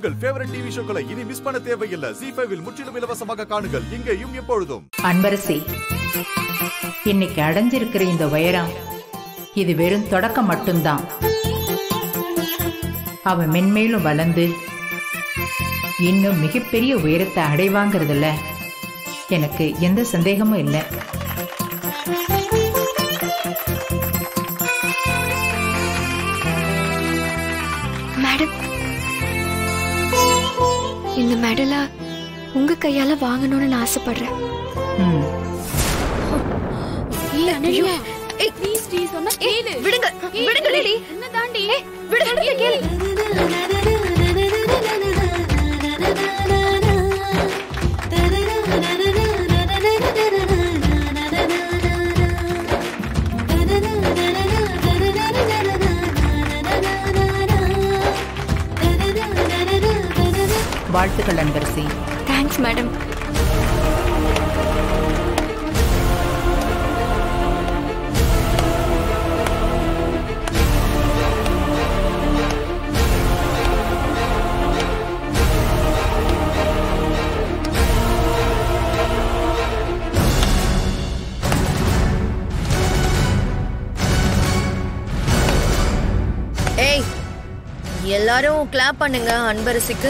உங்கள் favourite TV ஷோக்களை இனி miss பண்ண தேவையில்லை ஜி ஃபைவில் முற்றிலும் இலவசமாக காணுங்கள் இங்கேயும் எப்பொழுதும் அன்பரசி இன்னைக்கு அடைஞ்சிருக்கிற இந்த உயரம் இது வெறும் தொடக்கம் மட்டும்தான் அவ மென்மேலும் வளர்ந்து இன்னும் மிகப்பெரிய உயரத்தை அடைவாங்கிறதுல எனக்கு எந்த சந்தேகமும் இல்லை மேடம் இந்த மெடலை உங்க கையால வாங்கணும்னு நான் ஆசைப்படுறேன் ம் ஏய் அனன்யா ஏய் ப்ளீஸ் டி சொன்னா கேளு விடுங்க விடுங்கடி என்ன தாண்டி விடுங்க கேளு வாழ்த்துக்கள் அன்பரசி தேங்க்ஸ் மேடம் ஏய் எல்லாரும் கிளாப் பண்ணுங்க அன்பரசிக்கு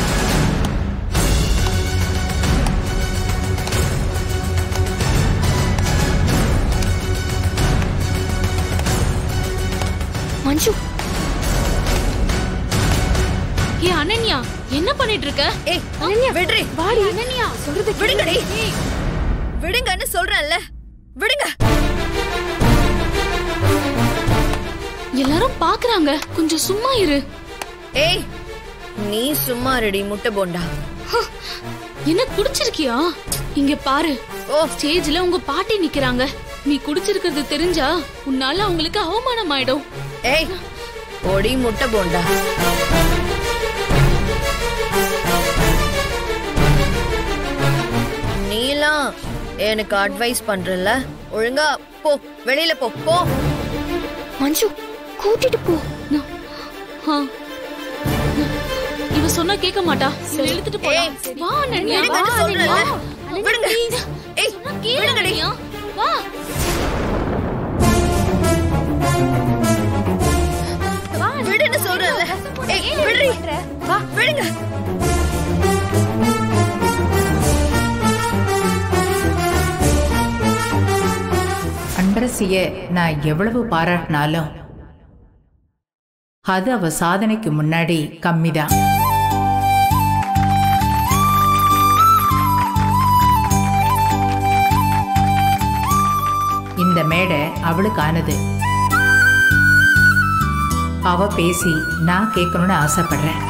மஞ்சு ஏய் அனன்யா என்ன பண்ணிட்டு இருக்க ஏய் விடுறி வாடி அனன்யா சொல்றது விடுங்கடி விடுங்கன்னு சொல்றேன்ல விடுங்க எல்லாரும் பாக்குறாங்க கொஞ்சம் சும்மா இரு ஏய் நீ சும்மா ரெடி முட்டை போண்டா என்ன குடிச்சிருக்கியா இங்க பாரு ஓ ஸ்டேஜ்ல உங்க பாட்டி நிக்கிறாங்க நீ குடிச்சிருக்கிறது தெரிஞ்சா உன்னால அவங்களுக்கு அவமானம் ஆயிடும் ஏய் பொடி முட்டை போண்டா நீலாம் எனக்கு அட்வைஸ் பண்றல ஒழுங்கா போ வெளியில போ போ மஞ்சு கூட்டிட்டு போ ஆ. இவ சொன்னா கேட்க மாட்டா இவள இழுத்துட்டு போலாம் ஏய், வா அனன்யா வா விடுங்கன்னு சொல்றேன்ல. அனன்யா. விடுங்க. please. ஏய், சொன்னா கேளு விடுங்கடி. அனன்யா. வா விடுன்னு சொல்றேன்ல ஏய் விடுறி வா விடுங்க அன்பரசிய நான் எவ்வளவு பாராட்டினாலும் அது அவ சாதனைக்கு முன்னாடி கம்மிதான் இந்த மேடை அவளுக்கானது அவ பேசி நான் கேட்கணும்னு ஆசைப்படுறேன்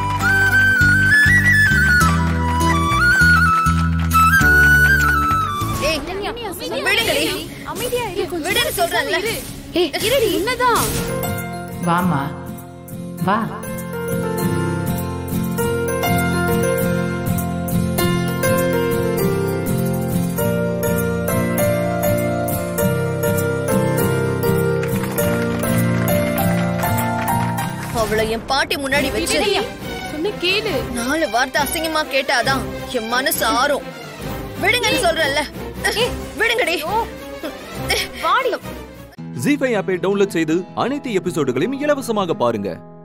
ஏய் விடுங்கடி விடுன்னு சொல்றேன்ல ஏய் இருடி என்னதான் வாமா வா அவளை என் பாட்டி முன்னாடி வச்சு சொன்ன கேளு நாலு வார்த்தை அசிங்கமா கேட்டாதான் என் மனசு ஆறும் விடுங்கன்னு சொல்றேன்ல விடுங்கடி ஜி ஃபைவ் ஆப்பை டவுன்லோட் செய்து அனைத்து எபிசோடுகளையும் இலவசமாக பாருங்க